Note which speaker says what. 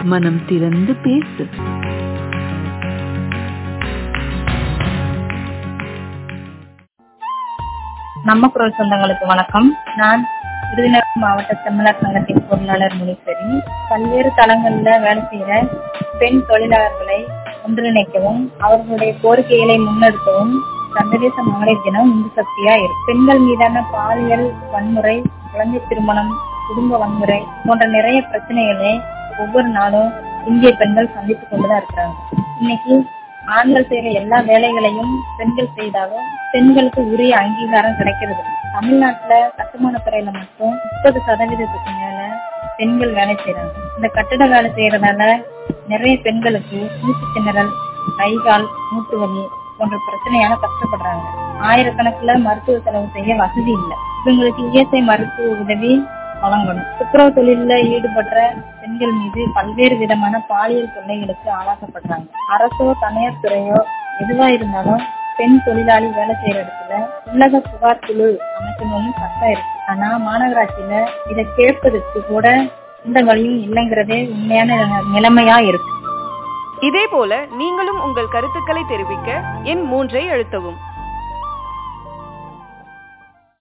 Speaker 1: மனம் திறந்து பேசு
Speaker 2: நம்ம குரல் சொந்தங்களுக்கு வணக்கம் நான் விருதுநகர் மாவட்ட செம்மலர் சங்கத்தின் பொருளாளர் முனீஸ்வரி பல்வேறு தளங்கள்ல வேலை செய்யற பெண் தொழிலாளர்களை ஒன்றிணைக்கவும் அவர்களுடைய கோரிக்கைகளை முன்னெடுக்கவும் சர்வதேச மகளிர் தினம் உந்து சக்தியா இருக்கு பெண்கள் மீதான பாலியல் வன்முறை குழந்தை திருமணம் குடும்ப வன்முறை போன்ற நிறைய பிரச்சனைகளை ஒவ்வொரு நாளும் இந்திய பெண்கள் சந்தித்துக் கொண்டுதான் இருக்கிறாங்க இன்னைக்கு ஆண்கள் செய்யற எல்லா வேலைகளையும் பெண்கள் செய்தாலும் பெண்களுக்கு உரிய அங்கீகாரம் கிடைக்கிறது இல்லை. தமிழ்நாட்டுல கட்டுமான துறையில மட்டும் முப்பது சதவீதத்துக்கு மேல பெண்கள் வேலை செய்யறாங்க இந்த கட்டட வேலை செய்யறதால நிறைய பெண்களுக்கு மூச்சு திணறல் கை கால் மூட்டு வலி போன்ற பிரச்சனையால கஷ்டப்படுறாங்க ஆயிரக்கணக்குல மருத்துவ செலவு செய்ய வசதி இல்லை இவங்களுக்கு இயற்கை மருத்துவ உதவி வழங்கணும் துப்புரவு தொழில ஈடுபடுற பெண்கள் மீது பல்வேறு விதமான பாலியல் தொல்லைகளுக்கு ஆளாக்கப்படுறாங்க அரசோ தனியார் துறையோ எதுவா இருந்தாலும் பெண் தொழிலாளி வேலை செய்யற இடத்துல உலக புகார் குழு அமைக்கணும்னு சட்டம் இருக்கு ஆனா மாநகராட்சியில இதை கேட்பதற்கு கூட எந்த வழியும் இல்லைங்கிறதே உண்மையான நிலைமையா இருக்கு
Speaker 3: இதேபோல நீங்களும் உங்கள் கருத்துக்களை தெரிவிக்க எண் மூன்றை அழுத்தவும்